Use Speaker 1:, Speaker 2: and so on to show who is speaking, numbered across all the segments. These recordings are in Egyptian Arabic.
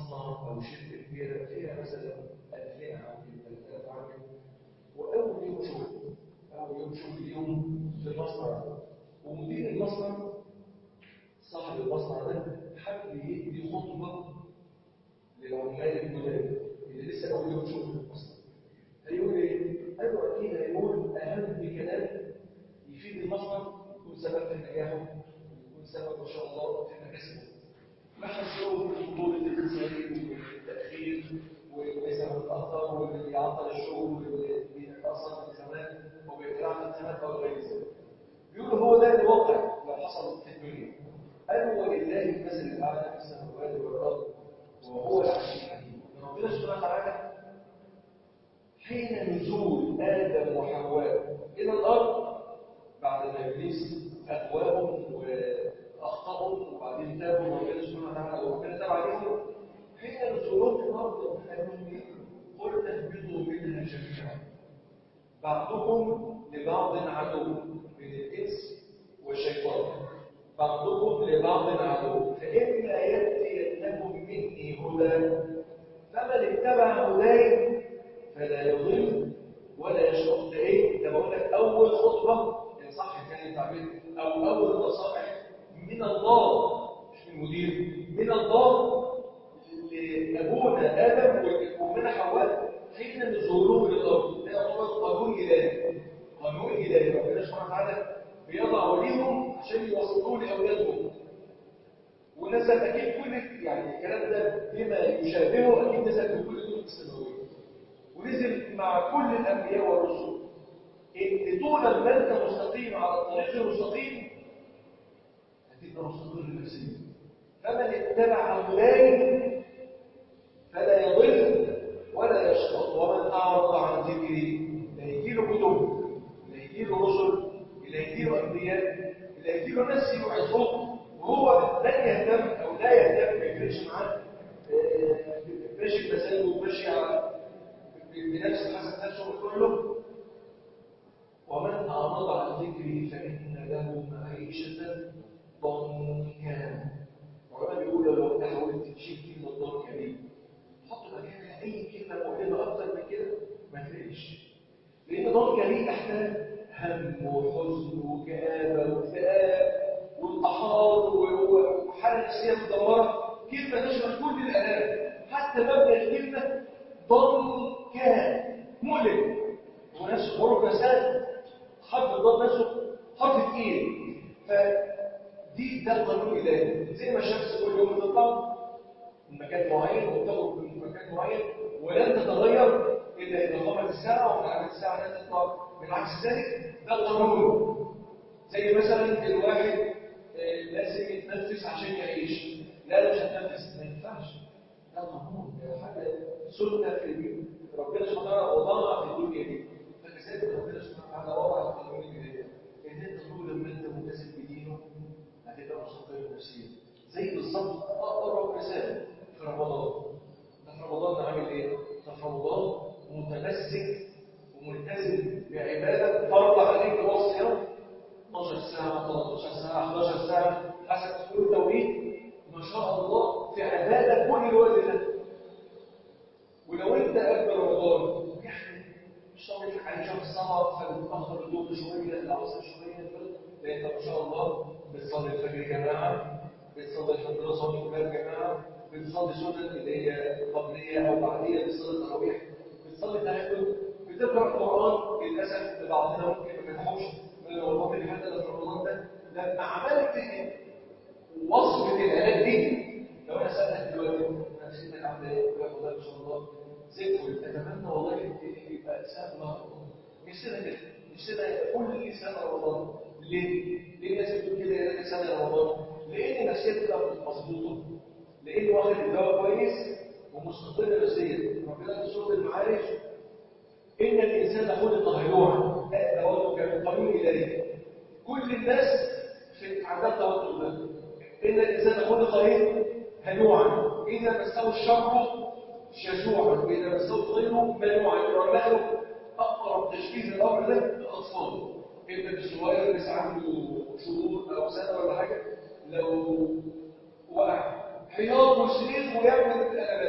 Speaker 1: مصنع أو شركة كبيرة فيها مثلا 2000 عامل 3000 عامل وأول يوم شغل أول يوم شغل اليوم في المصنع ومدير المصنع صاحب المصنع ده حب يدي خطبة للعمال الجداد اللي لسه أول يوم شغل في المصنع هيقول إيه؟ أيوة أكيد هيقول أهم كلام يفيد المصنع يكون سبب في نجاحه يكون سبب ما شاء الله في مكاسبه محسوب بطولة التسليم والتأخير ويسمى الأخطار واللي بيعطل الشغل واللي بيتأثر بالزمان وبيتراعى الزمان أو غير ذلك. بيقولوا هو ده الواقع لو حصل في الدنيا. قالوا ولله المثل الأعلى في السماوات والأرض وهو العزيز الحكيم. ربنا سبحانه وتعالى حين نزول آدم وحواء إلى الأرض بعد ما إبليس أغواهم وأخطأهم وبعدين تابوا ربنا سبحانه وتعالى وربنا تاب عليهم حين نزولهم في الأرض ربنا قال لهم إيه؟ قل اهبطوا منها جميعا بعضكم لبعض عدو من الإنس والشيطان بعضكم لبعض عدو فإما يأتينكم مني هدى فمن اتبع هداي فلا يضل ولا يشرب ده ايه؟ ده بقول لك اول خطبه ان صح كان التعبير او اول نصائح من الله مش من المدير من الله لابونا ادم وامنا حواء حين نزولهم للارض ده يعتبر قانون الهي قانون الهي ربنا سبحانه وتعالى بيضع ليهم عشان يوصلوه لاولادهم ونزل اكيد كل يعني الكلام ده بما يشابهه اكيد نزل في كل الكتب السماويه ونزل مع كل الأنبياء والرسل إن طول ما أنت مستقيم على الطريق المستقيم هتبقى مستقر نفسيا فمن اتبع هداي فلا يضل ولا يشقى ومن أعرض عن ذكري لا يجيله كتب لا يجيله رسل لا يجيله أنبياء لا يجيله ناس يوعظوه وهو لن يهتم أو لا يهتم ما يفرقش معاه ماشي بمزاجه وماشي على بنفس الحسن نفسه كله ومن أعرض عن ذكري فإن له معيشة ضنكا وعلماء بيقولوا لو انت حاولت تشيل كلمة ضنكا دي حط مكانها أي كلمة مؤلمة أكتر من كده ما تلاقيش لأن ضنكا دي تحتها هم وحزن وكآبة واكتئاب وانتحار وحالة نفسية مدمرة كلمة تشمل كل الآلام حتى مبنى الكلمة ضنكا مؤلم ونفسه غرب مساد حرف الضاد نفسه حرف تقيل فدي ده القانون الالهي زي ما الشمس كل يوم بتطلع من مكان معين وبتخرج من مكان معين ولن تتغير الا اذا قامت الساعه ومن عملت الساعه لا تطلع من عكس ذلك ده القانون زي مثلا الواحد لازم يتنفس عشان يعيش لا لا مش هتنفس ما ينفعش ده قانون ده حاجه سنه في الدين ربنا سبحانه وتعالى وضعها في الدنيا دي فكذلك ربنا سبحانه وتعالى وضع في القانون الالهي ان انت طول لما انت ملتزم بدينه هتبقى مستقر نفسيا زي بالظبط اقرب مثال في رمضان ده في رمضان عامل ايه؟ ده في رمضان متمسك وملتزم بعباده فرض عليك هو الصيام 12 ساعه 13 ساعه 11 ساعه حسب كل توقيت ما شاء الله في عباده كل الوقت ده ولو انت قبل رمضان يعني مش طالع على شهر السهر فبتاخر الظهر شويه العصر شويه لان ما شاء الله بتصلي الفجر جماعه بتصلي الفجر صلاه الفجر جماعه بتصلي سنن اللي هي قبليه او بعديه بتصلي التراويح بتصلي التهجد بتقرا قران للاسف لبعضنا ممكن ما ينفعش من رمضان اللي فات في رمضان ده لما عملت وصفه العلاج دي لو انا سالتك دلوقتي نفسيتك عامله ايه؟ والله ان شاء الله زي الفل اتمنى والله يبقى سنه رمضان نفسنا كده نفسنا كل سنه رمضان ليه؟ ليه الناس بتقول كده يا ريت سنه رمضان؟ لان نفسيتك تبقى مظبوطه لان واخد الدواء كويس ومستقر نفسيا ربنا في سوره المعارج ان الانسان خلق هلوعا ده توتر كان قانون الهي كل الناس في عندها توتر ده ان الانسان خلق ايه؟ هلوعا اذا مسه الشر شجوعا واذا مسه الخير منوعا يرى اقرب تشبيه الامر ده الاطفال ابنك الصغير لسه عنده شهور او سنه ولا حاجه لو وقع حياط وسرير ويعمل الالمات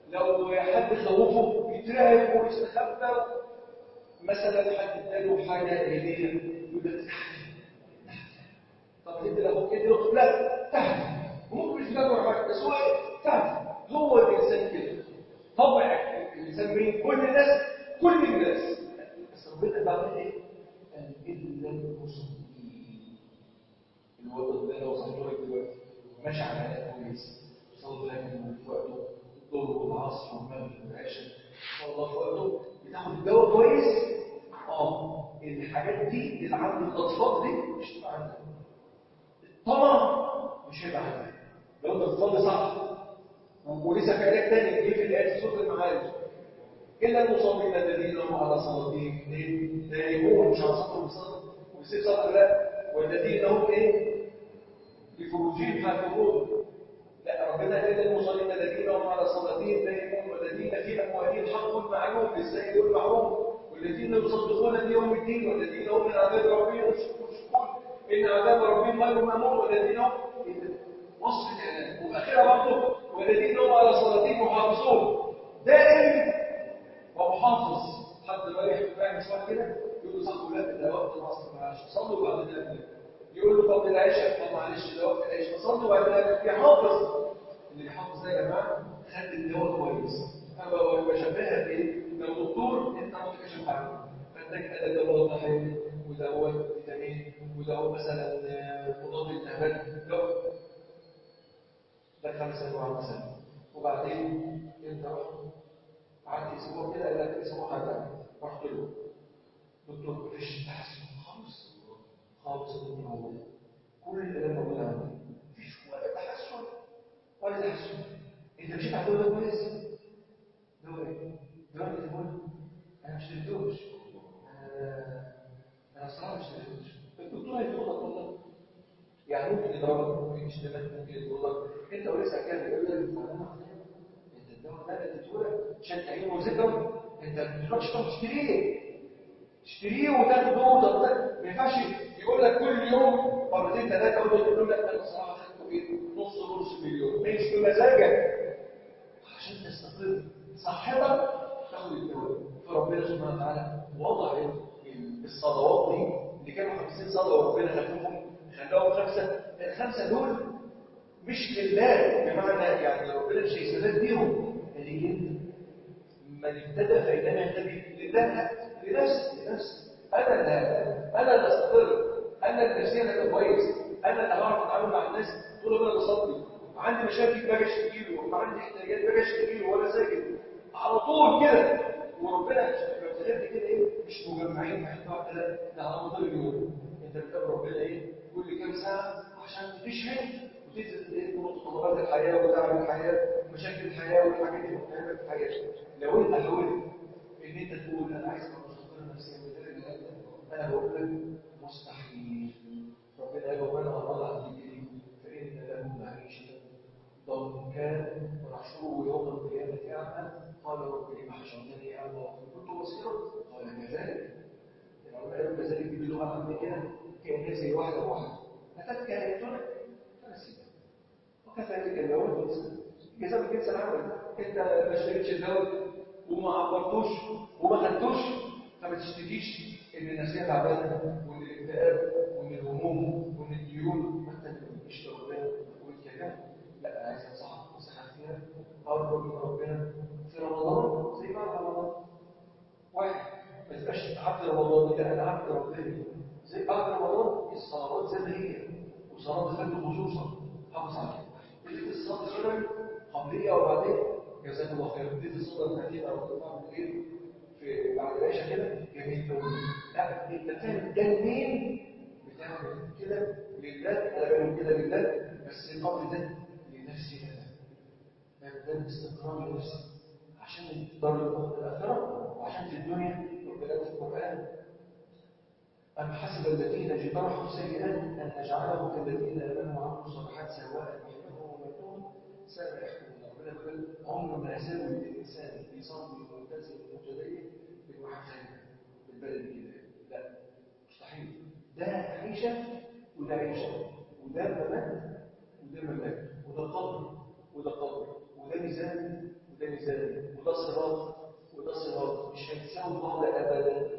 Speaker 1: لو حد خوفه يترعب ويستخبى مثلا حد اداله حاجه هديه يقول لك تحت طب انت لو كده يقول لا تحت ممكن مش بتاعته حاجه بس هو تحت هو الانسان كده طبع الانسان مين كل الناس كل الناس بس ربنا بعمل ايه؟ قال الا المصلين اللي هو ربنا وصلت لك دلوقتي ماشي على حياه كويس صلى لك في وقته الظهر والعصر والمغرب والعشاء صلى الله في وقته بتاخد الدواء كويس اه الحاجات دي اللي عند الاطفال دي مش تبقى عندك الطمع مش هيبقى عندك لو انت بتصلي صح ولسه في علاج تاني جه في الايات سوره المعارج الا المصلين الذين هم على صلاتهم دائمون مش على صلاتهم بصلاه ويسيب صلاه لا والذين هم ايه لفروجهم حافظون لا ربنا قال المصلين الذين هم على صلاتهم دائمون والذين في اموالهم حق معلوم للسائل والمحروم والذين يصدقون بيوم الدين والذين هم من عذاب ربهم مشركون ان عذاب ربهم غير مامون والذين هم وصف الكلام واخرها برضه والذين هم على صلاتهم محافظون دائم ومحافظ حد ما يحب فاهم شويه كده يقول له صلوا لا ده وقت العصر معلش صلوا بعد الاذان يقول له طب العشاء طب معلش ده وقت العشاء صلوا بعد الاذان يحافظ اللي بيحافظ ده يا جماعه خد الدواء كويس انا بشبهها بايه؟ لو دكتور انت ما تكشف عنه فاداك اداه دواء ضحيه ودواء فيتامين ودواء مثلا مضاد الالتهابات دواء ده خمس انواع مثلا وبعدين انت رحت قعدت اسبوع كده قال لك اسبوع هتعمل رحت له دكتور مفيش تحسن خالص خالص الدنيا موجوده كل الكلام موجود عندي مفيش ولا تحسن ولا تحسن انت مشيت على الدواء ده كويس دواء ايه؟ دواء الهرمون انا مش شريتوش انا انا صراحه مش شريتوش الدكتور هيفوضك والله يعني ممكن يضربك ممكن يشتمك ممكن يضربك انت ولسه كان يقول لك انت الدواء ده اللي اديتهولك عشان تعين وذكر انت ما تروحش تروح تشتريه تشتريه وتاخده وتطلع ما ينفعش يقول لك كل يوم مرتين ثلاثه وتقول له لا انا الصراحه خدته ايه نص نص مليون مش بمزاجك عشان تستقر صحتك تاخد الدواء فربنا سبحانه وتعالى وضع الصلوات دي اللي كانوا 50 صلاه وربنا خلفهم خلاهم خمسه الخمسه دول مش لله بمعنى يعني ربنا مش هيستفاد بيهم لكن من ابتدى فإنما يهتدي لله لنفسي لنفسي أنا اللي أنا اللي أستقر أنا اللي نفسيا أبقى كويس أنا اللي هعرف أتعامل مع الناس طول ما أنا بصلي عندي مشاكل باجي اشتكي له وعندي احتياجات باجي اشتكي له وأنا ساكت على طول كده وربنا بيبتلي كده إيه مش مجمعين في حته واحده لا ده على مدار اليوم أنت بتقابل ربنا إيه كل كام ساعة عشان تشهد وتنزل ايه متطلبات الحياه وتعب الحياه ومشاكل الحياه والحاجات اللي بتعمل في الحياه لو انت حاولت ان انت تقول انا عايز ابقى مستقر نفسيا بدل انا بقول لك مستحيل ربنا قال ومن اعرض عن ذكري فان له معيشه ضنكا ونحشره يوم القيامه اعمى قال رب لم حشرتني اعمى وقد كنت بصيرا قال كذلك العلماء قالوا كذلك باللغه العاميه كده كان زي واحده واحده اتتك اياتنا فنسيتها وكذلك الدواء جزاء من جنس العمل انت ما اشتريتش الدواء وما عبرتوش وما خدتوش فما تشتكيش ان النفسيه تعبانه وان الاكتئاب وان الهموم وان الديون ما انت اللي مش ربنا والكلام لا عايز انصحك نصيحه فيها قرب من ربنا في رمضان زي بعد رمضان واحد ما تبقاش عبد رمضان ده انا عبد ربنا زي بعد رمضان الصلوات زي ما هي وصلاه الفجر خصوصا حافظ عليها بديت الصلاه السنن قبليه وبعدين جزاك الله خير بديت الصلاه الثانيه او الرابعه بالليل في بعد العشاء كده جميل قوي لا انت فاهم ده منين بتعمل كده لله انا بعمل كده لله بس قبل ده لنفسي انا ده الاستقرار لنفسي عشان دار الاخره وعشان في الدنيا ربنا في القران أم حسب الذين اجترحوا السيئات أن نجعلهم كالذين آمنوا وعملوا الصالحات سواء محيهم وميتهم ساء ما يحكمون ربنا بيقول عمر ما يساوي الإنسان بيصلي ملتزم متدين بالواحد خير بالبلد كده لا مستحيل ده عيشة وده عيشة وده ممات وده ممات وده قبر وده قبر وده ميزان وده ميزان وده صراط وده صراط مش هيتساووا بعض ابدا